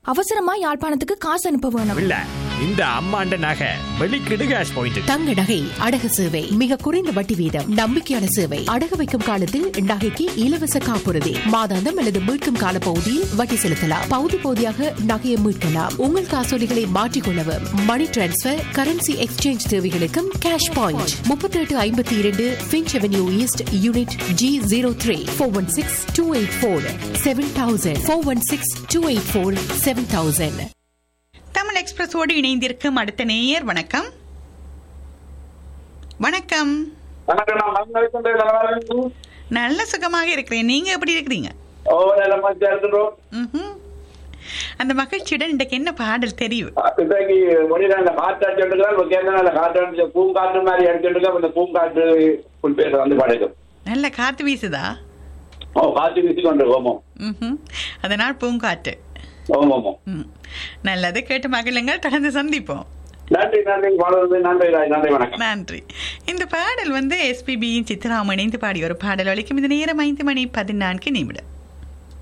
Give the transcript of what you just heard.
அவசரமா யாழ்ப்பாணத்துக்கு காசு அனுப்ப வேணும் இல்ல இந்த அம்மாண்ட நகை வெளிக்கிடு கேஷ் பாயிண்ட் தங்க நகை அடகு சேவை மிக குறைந்த வட்டி வீதம் நம்பிக்கையான சேவை அடகு வைக்கும் காலத்தில் நகைக்கு இலவச காப்புறுதி மாதாந்தம் அல்லது மீட்கும் கால பகுதியில் வட்டி செலுத்தலாம் பகுதி பகுதியாக நகையை மீட்கலாம் உங்கள் காசோலிகளை மாற்றிக்கொள்ளவும் மணி டிரான்ஸ்பர் கரன்சி எக்ஸ்சேஞ்ச் தேவைகளுக்கும் கேஷ் பாயிண்ட் முப்பத்தி எட்டு ஐம்பத்தி இரண்டு Finch avenue east unit G zero three four one six two eight four seven thousand four one six two eight four seven thousand Tamil எக்ஸ்பிரஸோடு இணைந்திருக்கும் அடுத்த நேயர் வணக்கம் வணக்கம் வணக்கம் நான் மகன் கொண்டு நல்லா இருக்கேன். நல்ல சுகமாக இருக்கிறேன் நீங்க எப்படி இருக்கிறீங்க ஓ நல்ல மகிழ்ச்சியா இருக்கிறோம் ம்ஹும். அந்த மகிழ்ச்சியுடன் இன்றைக்கு என்ன பாடல் தெரியும் இன்றைக்கு மொழியில அந்த காற்று அடிச்சுட்டு இப்போ கேட்க அந்த காற்று அடிச்சு பூங்காற்று மாதிரி அடிச்சுட்டு இந்த பூங்காற்று புல் பேர் வந்து படைக்கும் நல்ல காத்து வீசுதா ஓ காற்று வீசி கொண்டு ஓமம் ம்ஹும். அதனால் பூங்காற்று ஓம் ஓமம் ம். நல்லது கேட்டு மகிழுங்கள் தொடர்ந்து சந்திப்போம் நன்றி நன்றி வாழ்வது நன்றி ராய் நன்றி வணக்கம் நன்றி இந்த பாடல் வந்து எஸ்பிபியின் சித்ராம் இணைந்து பாடிய ஒரு பாடல் அளிக்கும் இந்த நேரம் ஐந்து மணி பதினான்கு நிமிடம்